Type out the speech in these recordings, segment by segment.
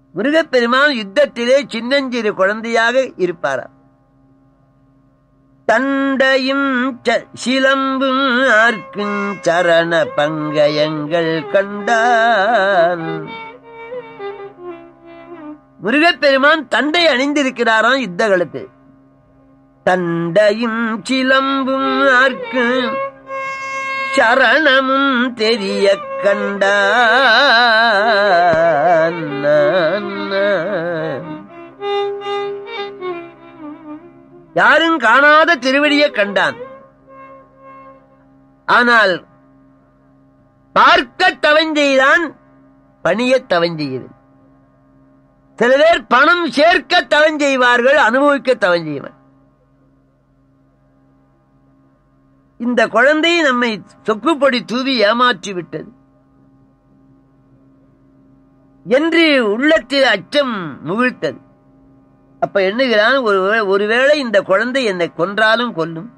முருகப்பெருமான் யுத்தத்திலே சின்னஞ்சிறு குழந்தையாக இருப்பாராம் தண்டையும் ச- சிலம்பும் ஆர்க்கும் சரண பங்கயங்கள் கண்டான் முருகப்பெருமான் தண்டை அணிந்திருக்கிறாராம் யுத்த காலத்து தண்டையும் சிலம்பும் ஆர்க்கும் சரணமும் தெரிய கண்டான் யாரும் காணாத திருவடியை கண்டான் ஆனால் பார்க்க தவஞ்செய்தான் பணிய தவஞ்செய்து சில பேர் பணம் சேர்க்க தவஞ்செய்வார்கள் அனுபவிக்க தவஞ்செய்வார் இந்த குழந்தை நம்மை சொக்குப்பொடி தூவி ஏமாற்றி விட்டது என்று உள்ளத்தில் அச்சம் முகிழ்த்தது அப்ப எண்ணுகிறான் ஒரு- ஒருவேளை இந்த குழந்தை என்னை கொன்றாலும் கொல்லும்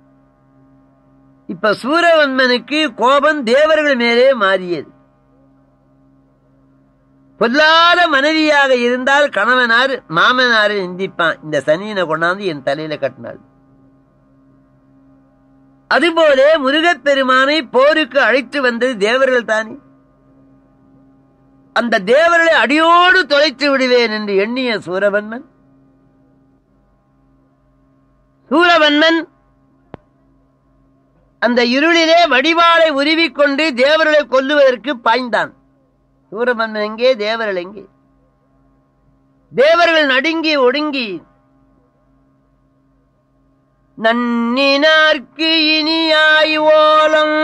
இப்ப சூரவன்மனுக்கு கோபம் தேவர்கள் மேலே மாறியது பொல்லாத மனைவியாக இருந்தால் கணவனார் மாமனாரை நிந்திப்பான் இந்த சனியனை கொண்டாந்து என் தலையில கட்டினாள் அதுபோல முருகப்பெருமானை போருக்கு அழைத்து வந்தது தேவர்கள் தானே அந்த தேவர்களை அடியோடு தொலைத்து விடுவேன் என்று எண்ணிய சூரவன்மன் சூரவன்மன் அந்த இருளிலே வடிவாளை உருவிக்கொண்டு தேவர்களை கொல்லுவதற்கு பாய்ந்தான் சூரமன்னன் எங்கே தேவர்கள் எங்கே தேவர்கள் நடுங்கி ஒடுங்கி நன்னினார்க்கு இனியாய் ஓலம்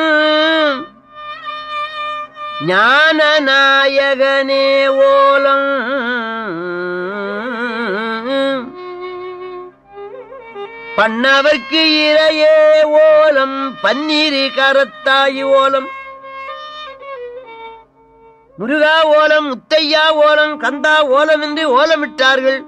ஞான நாயகனே ஓலம் பண்ணவர்க்கு இறையே ஓலம் பன்னீரு கரத்தாய் ஓலம் முருகா ஓலம் முத்தையா ஓலம் கந்தா ஓலம் என்று ஓலமிட்டார்கள்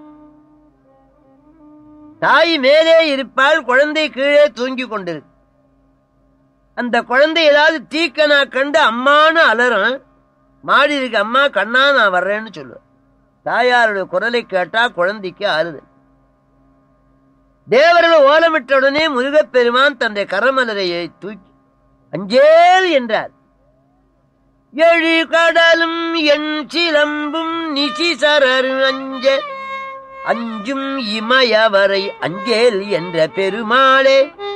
தாய் மேலே இருப்பால் குழந்தை கீழே தூங்கிக் கொண்டிருக்கு அந்த குழந்தை ஏதாவது தீக்கனா கண்டு அம்மான்னு அலறும் மாடி இருக்கு அம்மா கண்ணா நான் வர்றேன்னு சொல்லுவேன் தாயாருடைய குரலை கேட்டா குழந்தைக்கு ஆறுதல் தேவர்கள் ஓலமிட்ட உடனே முருகப்பெருமான் தன்னுடைய கரமலரையை தூக்கி அஞ்சேல் என்றார் எழு கடலும் என் சிலம்பும் நிசிசரர் அஞ்ச அஞ்சும் இமயவரை அஞ்சேல் என்ற பெருமாளே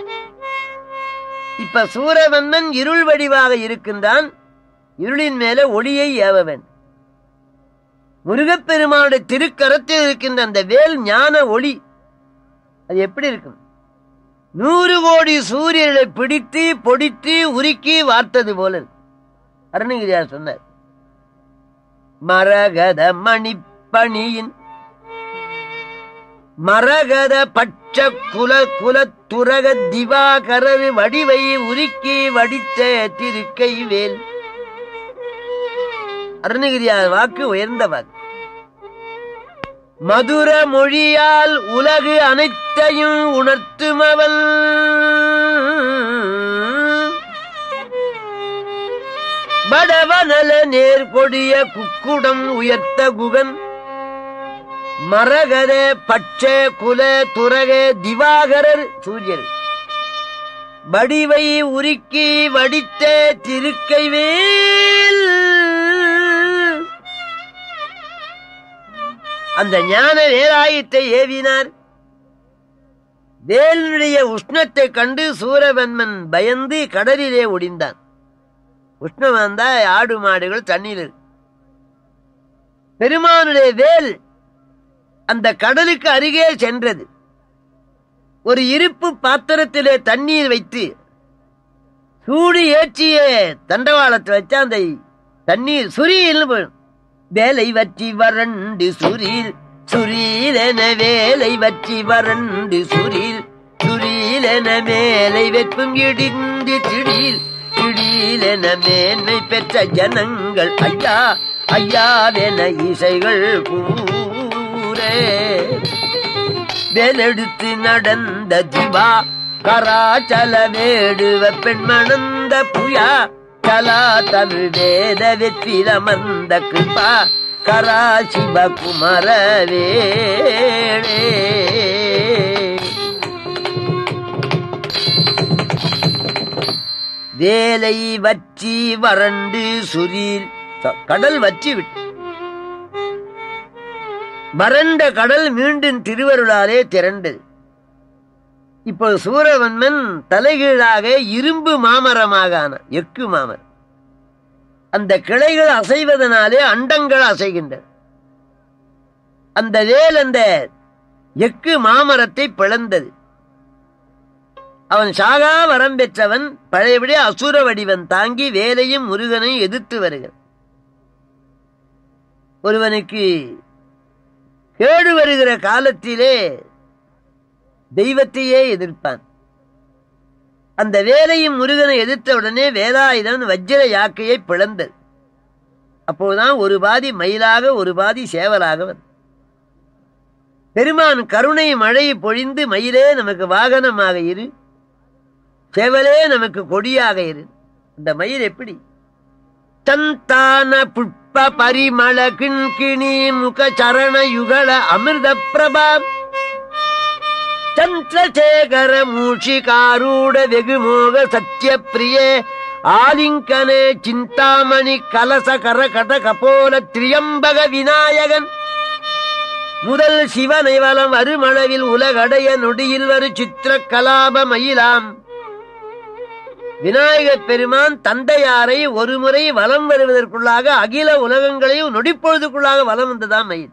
இப்ப சூரவந்தன் இருள் வடிவாக இருக்கின்றான் இருளின் மேல ஒளியை ஏவ வேண்டும் முருகப்பெருமானுடைய திருக்கரத்தில் இருக்கின்ற அந்த வேல் ஞான ஒளி அது எப்படி இருக்கும் நூறு கோடி சூரியர்களை பிடித்து பொடித்து உருக்கி வார்த்தது போல இருக்கு அருணகிரியார் சொன்னார் மரகத மணிப்பணியின் மரகத பட்ச குல குல துரக திவாகரர் வடிவை உருக்கி வடித்த திருக்கை வேல் அருணகிரியார் வாக்கு உயர்ந்த வாக்கு மதுர மொழியால் உலகு அனைத்தையும் உணர்த்துமவன் வடவனல நேர்கொடிய குக்குடம் உயர்த்த குகன் மரகத பட்ச குல துரக திவாகரர் சூரியர் வடிவை உருக்கி வடித்த திருக்கைவேல் அந்த ஞான வேலாயத்தை ஏவினார் வேலுடைய உஷ்ணத்தை கண்டு சூரவன்மன் பயந்து கடலிலே ஒடிந்தான் உஷ்ணம் வந்தா ஆடு மாடுகள் தண்ணீர் இருக்கு. பெருமானுடைய வேல் அந்த கடலுக்கு அருகே சென்றது ஒரு இருப்பு பாத்திரத்திலே தண்ணீர் வைத்து சூடு ஏற்றிய தண்டவாளத்தை வச்சா அந்த தண்ணீர் சுரியில் போயிடும். வேலை வற்றி வறண்டு சுரீல் சுரீலென வேலை வற்றி வறண்டு சுரீல் சுரீலென மேலை வெப்பும் இடிந்து திடீல் திடீலென மேன்மை பெற்ற ஜனங்கள் ஐயா ஐயாவென இசைகள் கூரே வேலெடுத்து நடந்த திவா கராச்சல வேடுவ பெண்மணந்த புயா கலா தமிழ் வேத வெற்றிலமர்ந்த கிருபா கரா சிவகுமரவேளே வேலை வற்றி வறண்டு சுரீல் ச- கடல் வற்றி விட்டு வறண்ட கடல் மீண்டும் திருவருளாலே திரண்டது இப்போ சூரவன்மன் தலைகீழாக இரும்பு மாமரமாக ஆன எக்கு மாமரம் அந்த கிளைகள் அசைவதனாலே அண்டங்கள் அசைகின்றன அந்த வேல் அந்த எக்கு மாமரத்தை பிளந்தது அவன் சாகா வரம் பெற்றவன் பழையபடி அசுர வடிவன் தாங்கி வேலையும் முருகனையும் எதிர்த்து வருகிறான் ஒருவனுக்கு கேடு வருகிற காலத்திலே தெய்வத்தையே எதிர்ப்பான் அந்த வேலையும் முருகனை எதிர்த்த உடனே வேலாயுதன் வஜ்ர யாக்கையை பிளந்தது அப்போதுதான் ஒரு பாதி மயிலாக ஒரு பாதி சேவலாக வந்தது பெருமான் கருணை மழை பொழிந்து மயிலே நமக்கு வாகனமாக இரு சேவலே நமக்கு கொடியாக இரு இந்த மயில் எப்படி தந்தான புஷ்ப பரிமள கிண்கிணி முக சரண யுகல அமிர்த பிரபா ಚಂದ್ರಶೇಖರ ಮೂಷಿಕಾರೂಢ வெகுமோக சத்ய பிரியே ஆலிங்கனே சிந்தாமணி கலச கரகட கபோல திரியம்பக விநாயகன் முதல் சிவனை வலம் அருமளவில் உலகடைய நொடியில் வரு சித்திர கலாப மயிலாம் விநாயகப் பெருமான் தந்தையாரை ஒருமுறை வலம் வருவதற்குள்ளாக அகில உலகங்களையும் நொடிப்பொழுதுக்குள்ளாக வலம் வந்ததாம் மயில்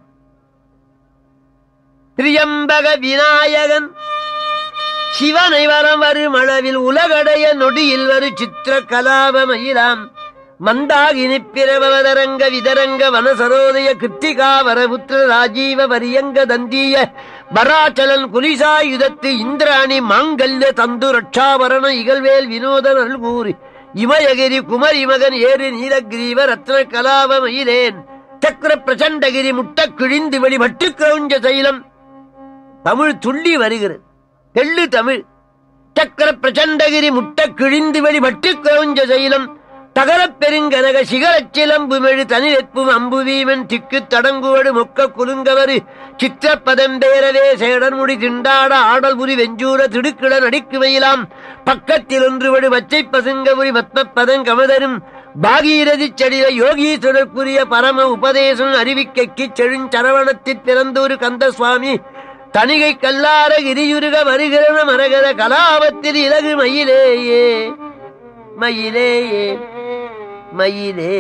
திரியம்பக விநாயகன் சிவனை வரம் வரும் அளவில் உலகடைய நொடியில் வரு சித்திர கலாபமயிலாம் மந்தாகினி பிரபவதரங்க விதரங்க வனசரோதய கிருத்திகா வரபுத்திர ராஜீவ வரியங்க தந்தீய வராச்சலன் குலிசாயுதத்து இந்திராணி மாங்கல்ய தந்து ரட்சாபரண இகழ்வேல் வினோதன் அருள்கூறி இமயகிரி குமரி மகன் ஏறு நீலகிரீவ ரத்ன கலாபமயிலேன் சக்கர பிரச்சண்டகிரி முட்ட கிழிந்து வெளி மட்டு கிரௌஞ்ச சைலம் தமிழ் துள்ளி வருகிறது தெள்ளு தமிழ் சக்கர பிரச்சண்டகிரி முட்ட கிழிந்து வெளி மட்டு கிரௌஞ்ச சைலம் தகரப் பெருங்கனக சிகரச் சிலம்பு மெழு தனி வெப்பும் அம்புவீமன் திக்கு தடங்குவடு மொக்க குலுங்கவரு சித்திரப்பதம்பேரவே சேடன் முடி திண்டாட ஆடல் புரி வெஞ்சூர திடுக்கிட நடிக்கு வெயிலாம் பக்கத்தில் ஒன்றுவடு பச்சை பசுங்கபுரி பத்மப்பதம் கமதரும் பாகீரதி செடில யோகீஸ்வரர்க்குரிய பரம உபதேசம் அறிவிக்கைக்கு செழுஞ்சரவணத்தில் பிறந்தொரு கந்த சுவாமி தணிகை கல்லார கிரியுருக வருகிறன மரகத கலாபத்தில் இலகு மயிலேயே மயிலேயே மயிலே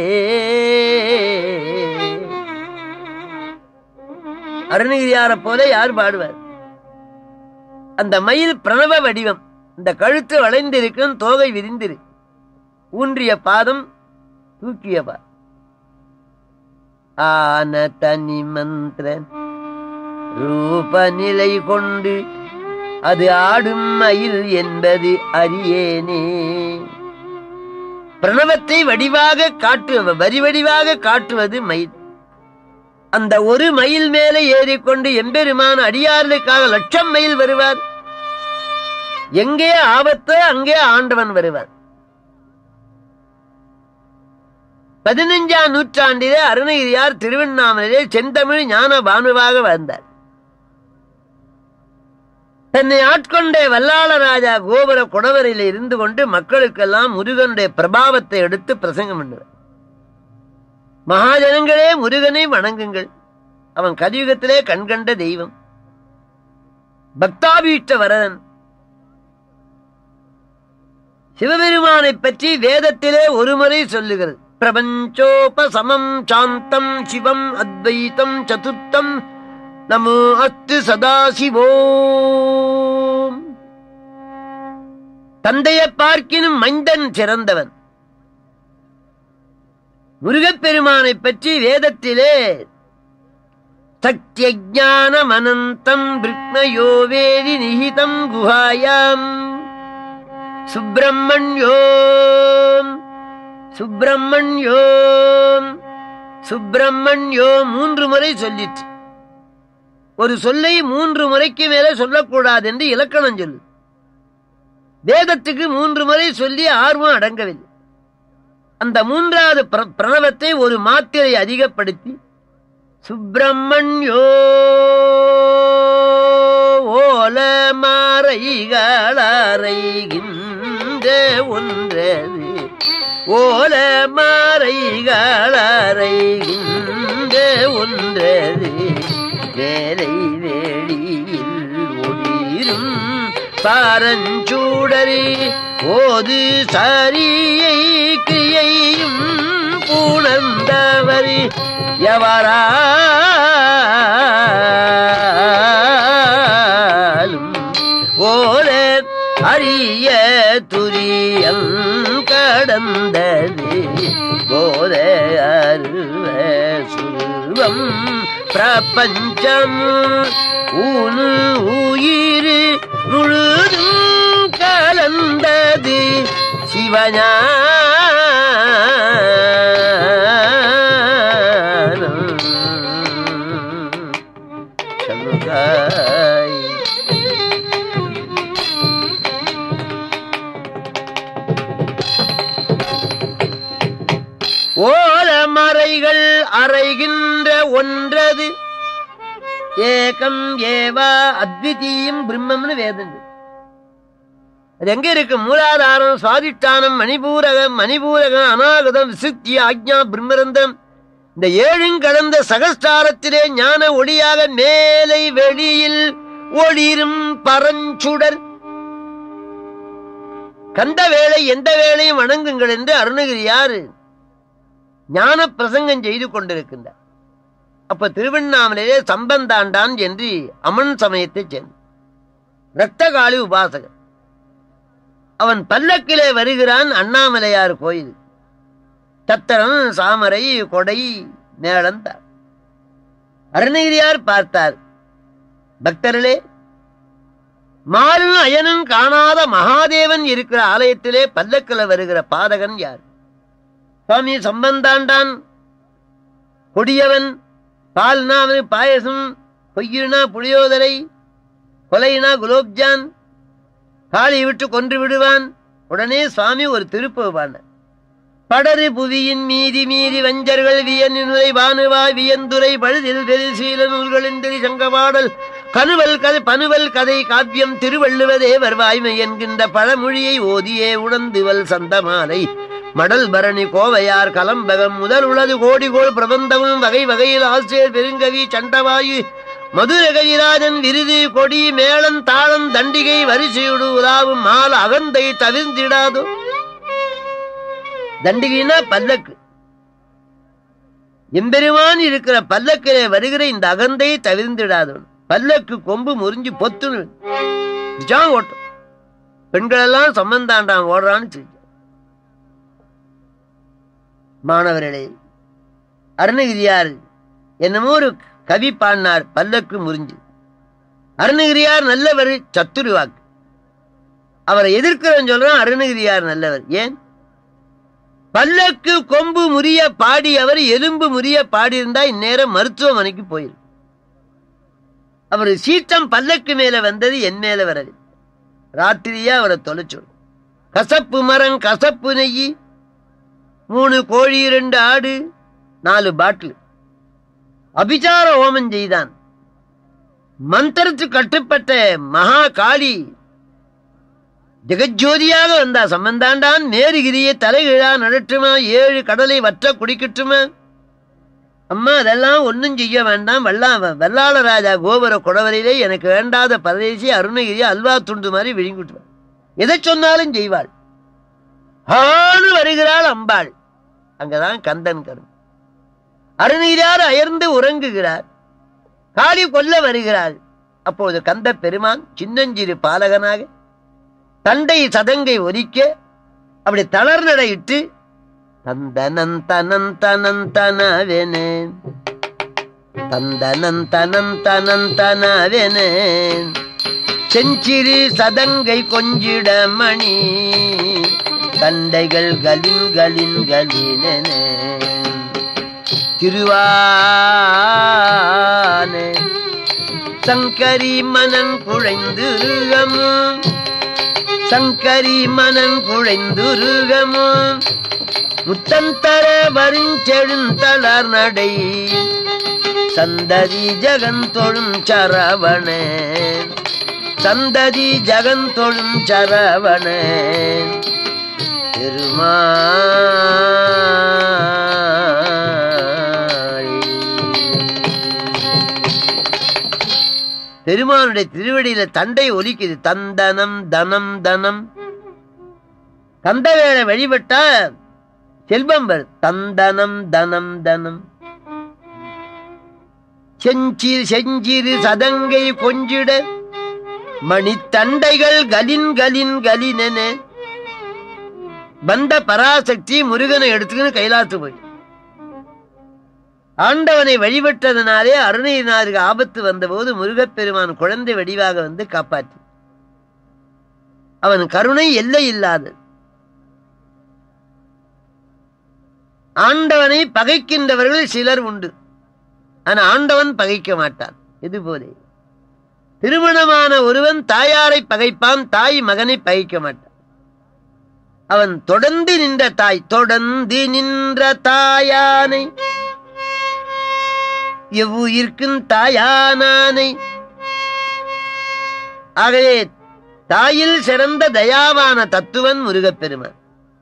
அருணகிரியார போல யார் பாடுவார் அந்த மயில் பிரணவ வடிவம் இந்த கழுத்து வளைந்திருக்கும் தோகை விரிந்திரு ஊன்றிய பாதம் தூக்கிய பாதம் ஆன தனி மந்திரன் ரூப நிலை கொண்டு அது ஆடும் மயில் என்பது அறியேனே பிரணவத்தை வடிவாக காட்டு வரி வடிவாக காட்டுவது மயில் அந்த ஒரு மயில் மேலே ஏறிக்கொண்டு எம்பெருமான அடியார்களுக்காக லட்சம் மைல் வருவார் எங்கே ஆபத்தோ அங்கே ஆண்டவன் வருவார் பதினஞ்சாம் நூற்றாண்டிலே அருணகிரியார் திருவண்ணாமலையிலே செந்தமிழ் ஞான பானுவாக வந்தார் தன்னை ஆட்கொண்ட வல்லாளராஜா கோபுர குடவரில் இருந்து கொண்டு மக்களுக்கெல்லாம் முருகனுடைய பிரபாவத்தை எடுத்து பிரசங்கம் பண்ணுவார் மகாஜனங்களே முருகனை வணங்குங்கள் அவன் கலியுகத்திலே கண்கண்ட தெய்வம் பக்தாபீஷ்ட வரதன் சிவபெருமானை பற்றி வேதத்திலே ஒருமுறை சொல்லுகிறது பிரபஞ்சோபசமம் சாந்தம் சிவம் அத்வைத்தம் சதுர்த்தம் நமோ அஸ்து சதாசிவோம் தந்தையை பார்க்கினும் மைந்தன் சிறந்தவன் முருகப்பெருமானை பற்றி வேதத்திலே சத்தியஜானம் அனந்தம் பிருக்னயோ வேதி நிஹிதம் குஹாயாம் சுப்பிரமணியோம் சுப்பிரமணியோம் சுப்பிரமணியோ மூன்று முறை சொல்லிற்று ஒரு சொல்லை மூன்று முறைக்கு மேலே சொல்லக்கூடாது என்று இலக்கணம் சொல்லு வேதத்துக்கு மூன்று முறை சொல்லி ஆர்வம் அடங்கவில்லை அந்த மூன்றாவது பிர- பிரணவத்தை ஒரு மாத்திரை அதிகப்படுத்தி சுப்பிரமணியோ ஓல மாறைகளறைகின்ற ஒன்றது ஓல மாறைகளறைகின்ற ஒன்றது வேலை வேளியில் ஒளிரும் பாரஞ்சூடரி ஓது சரியை கிரியையும் பூணர்ந்தவர் எவராலும் ஓல அரிய துரியம் கடந்தது போத அருவ சுருவம் பிரபஞ்சம் ஊனு உயிர் முழுதும் கலந்தது சிவஞானம் சண்முகாய் ஓலமறைகள் அறைகின்ற ஒன்றது ஏகம் ஏவா அத்விதீயம் பிரம்மம்னு வேதம் அது எங்க இருக்கு மூலாதாரம் சுவாதிஷ்டானம் மணிபூரகம் மணிபூரகம் அநாகதம் விசுத்தி ஆக்ஞா பிரம்மரந்தம் இந்த ஏழும் கடந்த சகஸ்டாரத்திலே ஞான ஒளியாக மேலை வெளியில் ஒளிரும் பரஞ்சுடர் கந்த வேளை எந்த வேளையும் வணங்குங்கள் என்று அருணகிரியார் ஞான பிரசங்கம் செய்து கொண்டிருக்கின்றார் அப்ப திருவண்ணாமலையிலே சம்பந்தாண்டான் என்று அமன் சமயத்தைச் சேர்ந்த ரத்தகாளி உபாசகர் அவன் பல்லக்கிலே வருகிறான் அண்ணாமலையார் கோயில் தத்தரம் சாமரை கொடை மேளந்தார் அருணகிரியார் பார்த்தார் பக்தர்களே மாலும் அயனும் காணாத மகாதேவன் இருக்கிற ஆலயத்திலே பல்லக்கில் வருகிற பாதகன் யார் சுவாமி சம்பந்தாண்டான் கொடியவன் பால்னா அவனுக்கு பாயசம் பொய்யினா புளியோதரை கொலைனா குலோப்ஜான் காளி விட்டு கொன்று விடுவான் உடனே சுவாமி ஒரு திருப்பு பாடின படரு புவியின் மீதி மீதி வஞ்சர்கள் வியன் நுரை வானுவாய் வியந்துரை பழுதில் பெருசீல நூல்களின் திரி சங்கபாடல் கனுவல் கதை பனுவல் கதை காப்பியம் திருவள்ளுவதேவர் வாய்மை என்கின்ற பழமொழியை ஓதியே உணர்ந்துவல் சந்தமாலை மடல் பரணி கோவையார் கலம்பகம் முதல் உளது கோடிகோள் பிரபந்தமும் வகை வகையில் ஆசிரியர் பெருங்கவி சண்டவாயு மதுர கவிராஜன் விருது கொடி மேளம் தாளம் தண்டிகை வரிசையுடு உலாவும் மால் அகந்தை தவிர்ந்திடாதோ தண்டிகைனா பல்லக்கு எம்பெருமான் இருக்கிற பல்லக்கிலே வருகிற இந்த அகந்தை தவிர்ந்திடாதோ பல்லக்கு கொம்பு முறிஞ்சு பொத்துன்னு ஜாம் ஓட்டும் பெண்களெல்லாம் சம்பந்தாண்டான் ஓடுறான்னு சொல்லி மாணவர்களே அருணகிரியார் என்னமோ ஒரு கவி பாடினார் பல்லக்கு முறிஞ்சு அருணகிரியார் நல்லவர் சத்துருவாக்கு அவரை எதிர்க்கிறவன் சொல்றான் அருணகிரியார் நல்லவர் ஏன் பல்லக்கு கொம்பு முறிய பாடியவர் எலும்பு முறிய பாடியிருந்தா இந்நேரம் மருத்துவமனைக்கு போயிரு அவர் சீற்றம் பல்லக்கு மேல வந்தது என் மேல வரது ராத்திரியா அவரை தொலைச்சோம் கசப்பு மரம் கசப்பு நெய்யி மூணு கோழி ரெண்டு ஆடு நாலு பாட்டில் அபிச்சார ஹோமம் செய்தான் மந்திரத்துக்கு கட்டுப்பட்ட மகா காளி ஜெகஜோதியாக வந்தா சம்பந்தாண்டான் மேருகிரியை தலைகிழா நடட்டுமா ஏழு கடலை வற்ற குடிக்கட்டுமா அம்மா அதெல்லாம் ஒன்றும் செய்ய வேண்டாம் வல்லா வல்லாள ராஜா கோபுர குடவரையிலே எனக்கு வேண்டாத பரதேசி அருணகிரி அல்வா துண்டு மாதிரி விழுங்கிட்டுவாள் எதை சொன்னாலும் செய்வாள் ஆணு வருகிறாள் அம்பாள் அங்கதான் கந்தன் கரும் அருணகிரியார் அயர்ந்து உறங்குகிறார் காளி கொல்ல வருகிறாள் அப்போது கந்த பெருமான் சின்னஞ்சிறு பாலகனாக தண்டை சதங்கை ஒலிக்க அப்படி தளர்நடையிட்டு தந்தனன் தனன் தனன் தனவெனே தந்தனன் தனன் தனன் தனவெனே செஞ்சிறு சதங்கை கொஞ்சிட மணி தண்டைகள் கலின் கலின் கலினே திருவானே சங்கரி மனன் குழைந்துருகமும் சங்கரி மனன் குழைந்துருகமும் முத்தந்தர வருஞ்செழுந்தளர் நடை சந்ததி ஜகந்தொழும் சரவணே சந்ததி ஜகந்தொழும் சரவணே பெருமாள் பெருமானுடைய திருவடியில தண்டை ஒலிக்குது தந்தனம் தனம் தனம் கந்தவேளை வழிபட்டா செல்வம் வரும் தந்தனம் தனம் தனம் செஞ்சில் செஞ்சிறு சதங்கை கொஞ்சிட மணித்தண்டைகள் கலின் கலின் கலினென வந்த பராசக்தி முருகனை எடுத்துக்கின்னு கைலாத்து போய் ஆண்டவனை வழிபட்டதனாலே அருணையினாருக்கு ஆபத்து வந்தபோது முருகப்பெருமான் குழந்தை வடிவாக வந்து காப்பாற்றி அவன் கருணை எல்லை இல்லாதது ஆண்டவனை பகைக்கின்றவர்கள் சிலர் உண்டு ஆனா ஆண்டவன் பகைக்க மாட்டான் இது போலே திருமணமான ஒருவன் தாயாரை பகைப்பான் தாய் மகனை பகைக்க மாட்டான் அவன் தொடர்ந்து நின்ற தாய் தொடர்ந்து நின்ற தாயானை எவ்வுயிர்க்கும் தாயானானை ஆகவே தாயில் சிறந்த தயாவான தத்துவன் முருகப்பெருமான்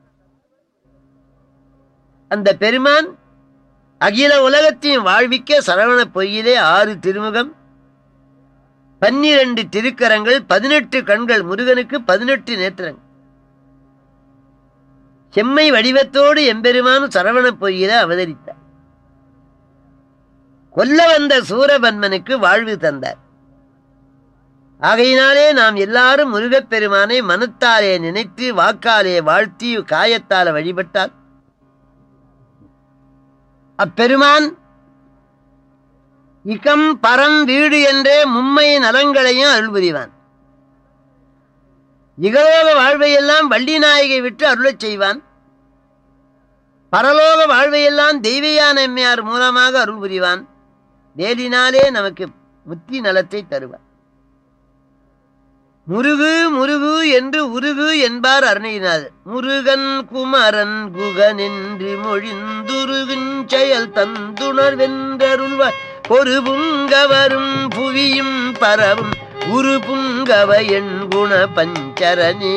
அந்த பெருமான் அகில உலகத்தையும் வாழ்விக்க சரவண பொய்யிலே ஆறு திருமுகம் பன்னிரண்டு திருக்கரங்கள் பதினெட்டு கண்கள் முருகனுக்கு பதினெட்டு நேத்திரங்கள் செம்மை வடிவத்தோடு எம்பெருமான் சரவண பொய்யில அவதரித்தார் கொல்ல வந்த சூரபன்மனுக்கு வாழ்வு தந்தார் ஆகையினாலே நாம் எல்லாரும் முருகப்பெருமானை மனத்தாலே நினைத்து வாக்காலே வாழ்த்தி காயத்தால வழிபட்டால் அப்பெருமான் இகம் பரம் வீடு என்றே மும்மை நலங்களையும் அருள் புரிவான் இகலோக வாழ்வையெல்லாம் வள்ளி நாயகை விட்டு அருளச் செய்வான் பரலோக வாழ்வையெல்லாம் தெய்வயான எம்மையார் மூலமாக அருள் புரிவான் வேலினாலே நமக்கு முத்தி நலத்தை தருவார் முருகு முருகு என்று உருகு என்பார் அருணையினார் முருகன் குமரன் குகன் என்று மொழிந்துருகின் செயல் தந்துணர் வென்றருள்வார் ஒரு புங்கவரும் புவியும் பரவும் உரு புங்கவ என் குண பஞ்சரனே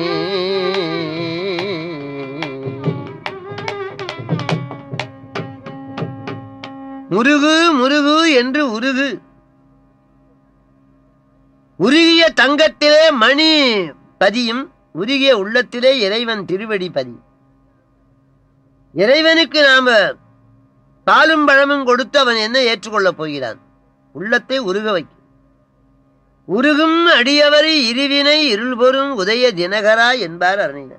முருகு முருகு என்று உருகு உருகிய தங்கத்திலே மணி பதியும் உருகிய உள்ளத்திலே இறைவன் திருவடி பதியும் இறைவனுக்கு நாம பாலும் பழமும் கொடுத்து அவன் என்ன ஏற்றுக்கொள்ளப் போகிறான் உள்ளத்தை உருக வைக்கும் உருகும் அடியவரை இருவினை இருள் பொறும் உதய தினகரா என்பார் அறிஞர்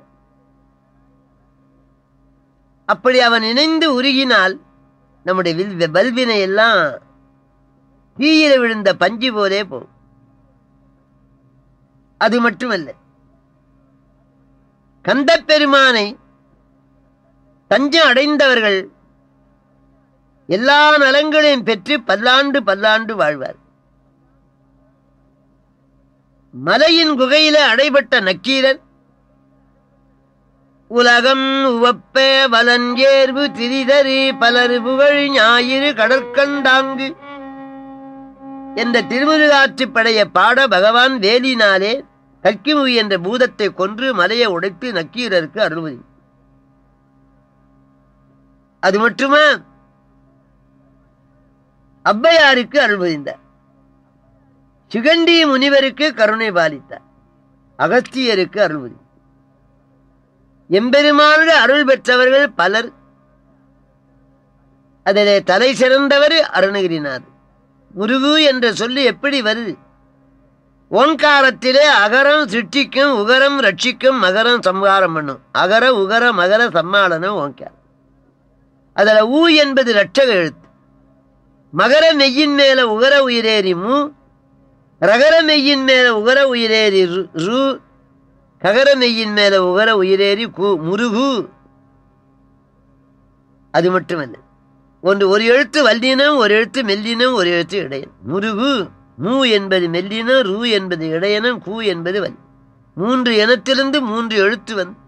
அப்படி அவன் இணைந்து உருகினால் நம்முடைய வில் வல்வினை எல்லாம் தீயில விழுந்த பஞ்சு போலே போகும் அது மட்டுமல்ல கந்தப்பெருமானை தஞ்சம் அடைந்தவர்கள் எல்லா நலங்களையும் பெற்று பல்லாண்டு பல்லாண்டு வாழ்வார் மலையின் குகையில அடைபட்ட நக்கீரன் உலகம் உவப்ப வலன் ஏர்வு திரிதரு பலரு புகழ் ஞாயிறு கடற்கண்டாங்கு என்ற திருமுருகாற்றுப் படைய பாட பகவான் வேலினாலே கக்கிமுகி என்ற பூதத்தை கொன்று மலையை உடைத்து நக்கீரருக்கு அருள்வதி அது மட்டுமா அவ்வையாருக்கு அருள்வதிந்தார் சிகண்டி முனிவருக்கு கருணை பாலித்தார் அகஸ்தியருக்கு அருள்வதி எம்பெருமானுடைய அருள் பெற்றவர்கள் பலர் அதிலே தலை சிறந்தவர் அருணகிரிநாதர் முருகு என்ற சொல்லு எப்படி வருது ஓங்காரத்திலே அகரம் சிருஷ்டிக்கும் உகரம் ரட்சிக்கும் மகரம் சம்ஹாரம் பண்ணும் அகர உகர மகர சம்மாளனம் ஓங்காரம் அதுல ஊ என்பது ரட்சக எழுத்து மகர மெய்யின் மேல உகர உயிரேறி மு ரகர மெய்யின் மேல உகர உயிரேறி ரு- ரு ககர மெய்யின் மேல உகர உயிரேறி கு முருகு அது மட்டுமல்ல ஒன்று ஒரு எழுத்து வல்லினம் ஒரு எழுத்து மெல்லினம் ஒரு எழுத்து இடையன் முருகு மூ என்பது மெல்லினம் ரூ என்பது இடையனம் கூ என்பது வல் மூன்று இனத்திலிருந்து மூன்று எழுத்து வந்து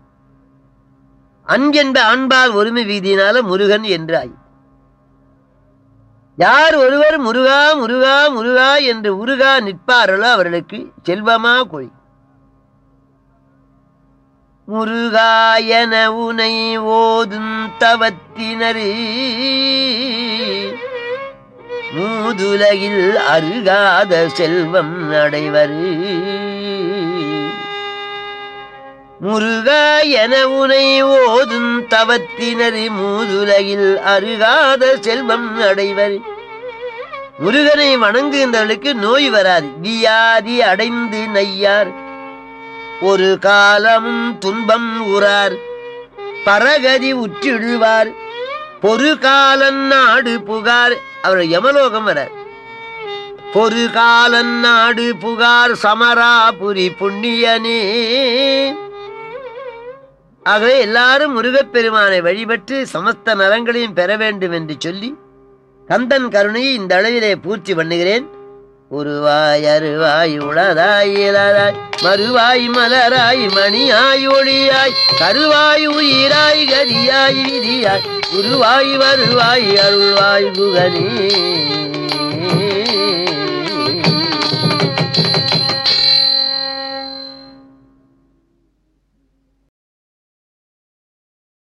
அன் என்ப ஆண்பால் ஒருமை வீதியினால முருகன் என்று ஆயி யார் ஒருவர் முருகா முருகா முருகா என்று உருகா நிற்பார்களோ அவர்களுக்கு செல்வமா கொய் முருகாயன உனை ஓதும் தவத்தினரு மூதுலகில் அருகாத செல்வம் அடைவர் முருகா என உனை ஓதும் தவத்தினரு மூதுலகில் அருகாத செல்வம் அடைவர் முருகனை வணங்குகின்றவர்களுக்கு நோய் வராது வியாதி அடைந்து நையார் ஒரு காலமும் துன்பம் உறார் பரகதி உற்றிடுவார் பொறு காலன் நாடு புகார் அவர் யமலோகம் வரார் பொறு காலன் நாடு புகார் சமராபுரி புண்ணியனே ஆகவே எல்லாரும் முருகப்பெருமானை வழிபட்டு சமஸ்த நலங்களையும் பெற வேண்டும் என்று சொல்லி கந்தன் கருணையை இந்த அளவிலே பூர்த்தி பண்ணுகிறேன் உருவாய் அருவாய் உளதாய் இளராய் மறுவாய் மலராய் மணியாய் ஒளியாய் கருவாய் உயிராய் கரியாய் விதியாய் உருவாய் வருவாய் அருள்வாய் குகனே